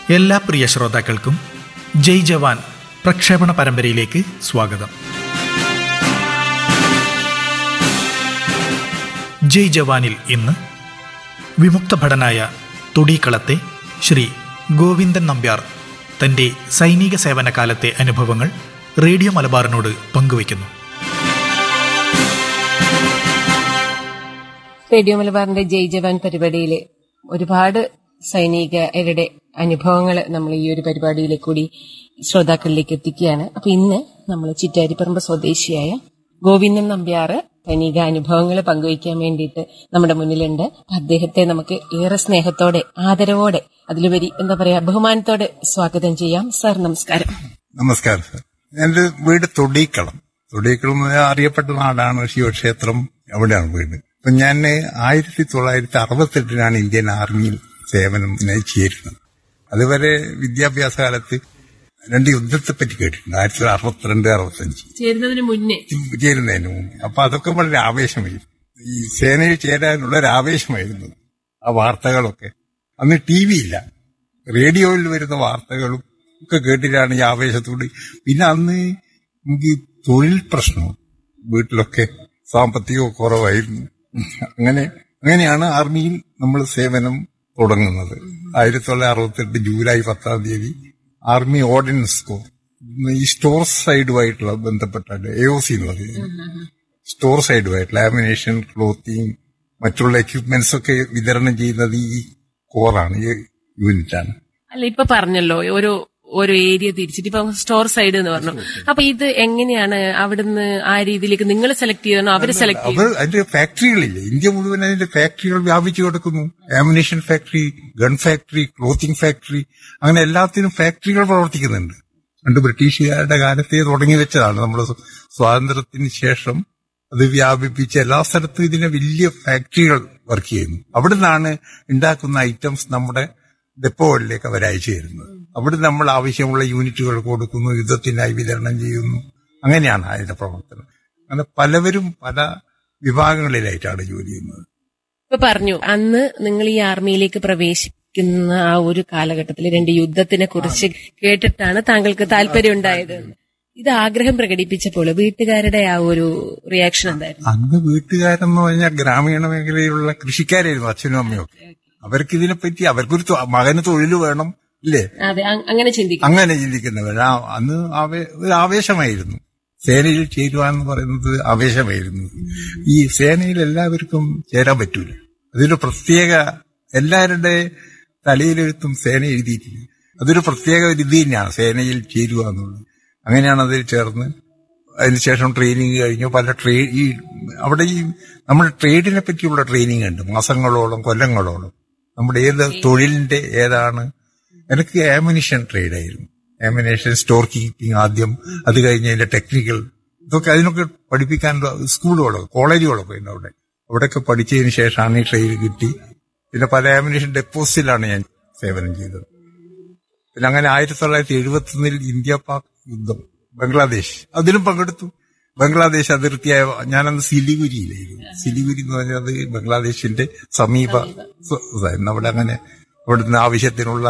എല്ലാ പ്രിയ ശ്രോതാക്കൾക്കും ജയ് ജവാൻ പ്രക്ഷേപണ പരമ്പരയിലേക്ക് സ്വാഗതം ജയ് ജവാനിൽ ഇന്ന് വിമുക്ത ഭടനായ തൊടീക്കളത്തെ ശ്രീ ഗോവിന്ദൻ നമ്പ്യാർ തന്റെ സൈനിക സേവന കാലത്തെ അനുഭവങ്ങൾ റേഡിയോ മലബാറിനോട് പങ്കുവയ്ക്കുന്നു റേഡിയോ മലബാറിന്റെ ജയ് ജവാൻ പരിപാടിയിലെ ഒരുപാട് സൈനികരുടെ അനുഭവങ്ങൾ നമ്മൾ ഈ ഒരു പരിപാടിയിലെ കൂടി ശ്രോതാക്കളിലേക്ക് എത്തിക്കുകയാണ് അപ്പൊ ഇന്ന് നമ്മൾ ചിറ്റാരിപ്പറമ്പ് സ്വദേശിയായ ഗോവിന്ദൻ നമ്പ്യാറ് സൈനിക അനുഭവങ്ങൾ പങ്കുവയ്ക്കാൻ വേണ്ടിയിട്ട് നമ്മുടെ മുന്നിലുണ്ട് അപ്പൊ അദ്ദേഹത്തെ നമുക്ക് ഏറെ സ്നേഹത്തോടെ ആദരവോടെ അതിലുപരി എന്താ പറയാ ബഹുമാനത്തോടെ സ്വാഗതം ചെയ്യാം സാർ നമസ്കാരം നമസ്കാരം സാർ എന്റെ വീട് തൊടീക്കളം തൊടീക്കളം എന്ന് പറഞ്ഞാൽ അറിയപ്പെട്ട നാടാണ് ശിവക്ഷേത്രം അവിടെയാണ് വീട് അപ്പൊ ഞാൻ ആയിരത്തി തൊള്ളായിരത്തി അറുപത്തെട്ടിനാണ് ഇന്ത്യൻ ആർമിയിൽ സേവനം ചേരുന്നത് അതുവരെ വിദ്യാഭ്യാസ കാലത്ത് രണ്ട് യുദ്ധത്തെ പറ്റി കേട്ടിട്ടുണ്ട് ആയിരത്തി തൊള്ളായിരത്തി അറുപത്തിരണ്ട് അറുപത്തഞ്ച് ചേരുന്നതിന് മുന്നേ ചേരുന്നതിന് മുമ്പ് അപ്പൊ അതൊക്കെ വളരെ ആവേശമായിരുന്നു ഈ സേനയിൽ ചേരാനുള്ള ഒരു ആവേശമായിരുന്നു ആ വാർത്തകളൊക്കെ അന്ന് ടി വി ഇല്ല റേഡിയോയിൽ വരുന്ന വാർത്തകളും ഒക്കെ കേട്ടിട്ടാണ് ഈ ആവേശത്തോട് പിന്നെ അന്ന് നമുക്ക് ഈ തൊഴിൽ പ്രശ്നവും വീട്ടിലൊക്കെ സാമ്പത്തികവും കുറവായിരുന്നു അങ്ങനെ അങ്ങനെയാണ് ആർമിയിൽ നമ്മൾ സേവനം തുടങ്ങുന്നത് ആയിരത്തി തൊള്ളായിരത്തി അറുപത്തെട്ട് ജൂലൈ പത്താം തീയതി ആർമി ഓർഡിനൻസ് കോർ ഈ സ്റ്റോർ സൈഡുമായിട്ടുള്ള ബന്ധപ്പെട്ടാണ് എ ഒ സി എന്ന് പറയുന്നത് സ്റ്റോർ സൈഡുമായിട്ട് ലാമിനേഷൻ ക്ലോത്തിങ് മറ്റുള്ള എക്യുപ്മെന്റ്സ് ഒക്കെ വിതരണം ചെയ്യുന്നത് ഈ കോറാണ് ഈ യൂണിറ്റാണ് അല്ല ഇപ്പൊ പറഞ്ഞല്ലോ ഓരോ ഓരോ ഏരിയ തിരിച്ചിട്ട് ഇപ്പൊ സ്റ്റോർ സൈഡ് എന്ന് പറഞ്ഞു അപ്പൊ ഇത് എങ്ങനെയാണ് അവിടുന്ന് ആ രീതിയിലേക്ക് നിങ്ങൾ സെലക്ട് ചെയ്യണോ അവര് സെലക്ട് ചെയ്യണോ അവർ അതിന്റെ ഫാക്ടറികളില്ല ഇന്ത്യ മുഴുവൻ അതിന്റെ ഫാക്ടറികൾ വ്യാപിച്ചു കിടക്കുന്നു ammunition factory gun factory clothing factory അങ്ങനെ എല്ലാത്തിനും ഫാക്ടറികൾ പ്രവർത്തിക്കുന്നുണ്ട് പണ്ട് ബ്രിട്ടീഷുകാരുടെ കാലത്തെ തുടങ്ങി വെച്ചതാണ് നമ്മുടെ സ്വ- സ്വാതന്ത്ര്യത്തിന് ശേഷം അത് വ്യാപിപ്പിച്ച് എല്ലാ സ്ഥലത്തും ഇതിനെ വലിയ ഫാക്ടറികൾ വർക്ക് ചെയ്യുന്നു അവിടുന്നാണ് ഉണ്ടാക്കുന്ന ഐറ്റംസ് നമ്മുടെ ഡെപ്പോകളിലേക്ക് അവർ അയച്ചു തരുന്നത് അവിടെ നമ്മൾ ആവശ്യമുള്ള യൂണിറ്റുകൾ കൊടുക്കുന്നു യുദ്ധത്തിനായി വിതരണം ചെയ്യുന്നു അങ്ങനെയാണ് അതിന്റെ പ്രവർത്തനം അങ്ങനെ പലവരും പല വിഭാഗങ്ങളിലായിട്ടാണ് ജോലി ചെയ്യുന്നത് ഇപ്പൊ പറഞ്ഞു അന്ന് നിങ്ങൾ ഈ ആർമിയിലേക്ക് പ്രവേശിക്കുന്ന ആ ഒരു കാലഘട്ടത്തിൽ രണ്ട് യുദ്ധത്തിനെ കുറിച്ച് കേട്ടിട്ടാണ് താങ്കൾക്ക് താല്പര്യം ഉണ്ടായത് ഇത് ആഗ്രഹം പ്രകടിപ്പിച്ചപ്പോൾ വീട്ടുകാരുടെ ആ ഒരു റിയാക്ഷൻ എന്തായിരുന്നു അന്ന് വീട്ടുകാരെന്ന് പറഞ്ഞാൽ ഗ്രാമീണ മേഖലയിലുള്ള കൃഷിക്കാരായിരുന്നു അച്ഛനും അമ്മയും ഒക്കെ അവർക്ക് ഇതിനെപ്പറ്റി അവർക്കൊരു തൊ- മകന് തൊഴിൽ വേണം ഇല്ലേ അതെ അ- അങ്ങനെ ചിന്തിക്കും അങ്ങനെ ചിന്തിക്കുന്നവർ ആ അന്ന് ആവേ- ഒരു ആവേശമായിരുന്നു സേനയിൽ ചേരുക എന്ന് പറയുന്നത് ആവേശമായിരുന്നു ഈ സേനയിൽ എല്ലാവർക്കും ചേരാൻ പറ്റൂല അതൊരു പ്രത്യേക എല്ലാവരുടെ തലയിലെഴുത്തും സേന എഴുതിയിട്ടില്ല അതൊരു പ്രത്യേക ഒരു ഇത് തന്നെയാണ് സേനയിൽ ചേരുക എന്നുള്ളത് അങ്ങനെയാണ് അതിൽ ചേർന്ന് അതിനുശേഷം ട്രെയിനിങ് കഴിഞ്ഞു പല ട്രേ ഈ അവിടെ ഈ നമ്മുടെ ട്രേഡിനെ പറ്റിയുള്ള ട്രെയിനിങ് ഉണ്ട് മാസങ്ങളോളം കൊല്ലങ്ങളോളം നമ്മുടെ ഏത് തൊഴിലിന്റെ ഏതാണ് എനിക്ക് ആമിനിഷൻ ട്രേഡ് ആയിരുന്നു ആമിനേഷൻ സ്റ്റോർ കീപ്പിംഗ് ആദ്യം അത് കഴിഞ്ഞ് അതിന്റെ ടെക്നിക്കൽ ഇതൊക്കെ അതിനൊക്കെ പഠിപ്പിക്കാനുള്ള സ്കൂളുകളൊക്കെ കോളേജുകളൊക്കെ ഉണ്ട് അവിടെ അവിടെയൊക്കെ പഠിച്ചതിന് ശേഷമാണ് ഈ ട്രെയിൻ കിട്ടി പിന്നെ പല ആമിനേഷൻ ഡെപ്പോസിറ്റിലാണ് ഞാൻ സേവനം ചെയ്തത് പിന്നെ അങ്ങനെ ആയിരത്തി തൊള്ളായിരത്തി എഴുപത്തി ഒന്നിൽ ഇന്ത്യ പാക് യുദ്ധം ബംഗ്ലാദേശ് അതിലും പങ്കെടുത്തു ബംഗ്ലാദേശ് അതിർത്തിയായ ഞാനന്ന് സിലിഗുരിയിലായിരുന്നു സിലിഗുരി എന്ന് പറഞ്ഞത് ബംഗ്ലാദേശിന്റെ സമീപ സ്വ- ഇതായിരുന്നു അവിടെ അങ്ങനെ അവിടുന്ന് ആവശ്യത്തിനുള്ള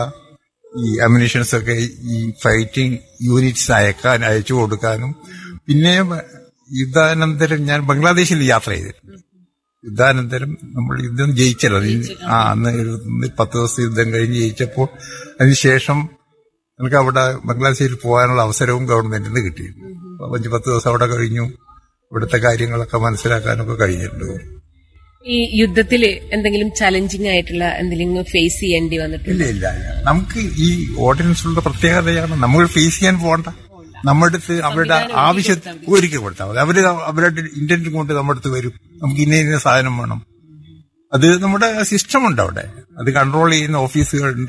ഈ അമ്യൂണിഷൻസ് ഒക്കെ ഈ ഫൈറ്റിംഗ് യൂണിറ്റ്സ് അയക്കാൻ അയച്ചു കൊടുക്കാനും പിന്നെ യുദ്ധാനന്തരം ഞാൻ ബംഗ്ലാദേശിൽ യാത്ര ചെയ്തിട്ടുണ്ട് യുദ്ധാനന്തരം നമ്മൾ യുദ്ധം ജയിച്ചല്ലോ അതിന് ആ അന്ന് എഴുപത്തൊന്നിൽ പത്ത് ദിവസം യുദ്ധം കഴിഞ്ഞ് ജയിച്ചപ്പോൾ അതിനുശേഷം നമുക്ക് അവിടെ ബംഗ്ലാദേശിൽ പോകാനുള്ള അവസരവും ഗവൺമെന്റിൽ നിന്ന് കിട്ടിയിരുന്നു അപ്പൊ അഞ്ച് പത്ത് ദിവസം അവിടെ കഴിഞ്ഞു ഇവിടുത്തെ കാര്യങ്ങളൊക്കെ മനസ്സിലാക്കാനൊക്കെ കഴിഞ്ഞിട്ടുണ്ട് ഈ യുദ്ധത്തില് എന്തെങ്കിലും ചലഞ്ചിങ് ആയിട്ടുള്ള എന്തെങ്കിലും ഫേസ് ചെയ്യേണ്ടി വന്നിട്ടുണ്ട് ഇല്ല ഇല്ല ഇല്ല. നമുക്ക് ഈ ഓർഡിനൻസുകളുടെ പ്രത്യേകതയാണ് നമ്മൾ ഫേസ് ചെയ്യാൻ പോകണ്ട നമ്മുടെ അടുത്ത് അവരുടെ ആവശ്യം ഒരുക്കി കൊടുത്താൽ മതി അവര് അവരുടെ ഇന്റന്റ് കൊണ്ട് നമ്മുടെ അടുത്ത് വരും നമുക്ക് ഇന്ന ഇന്ന സാധനം വേണം അത് നമ്മുടെ സിസ്റ്റം ഉണ്ട് അവിടെ അത് കൺട്രോൾ ചെയ്യുന്ന ഓഫീസുകളുണ്ട്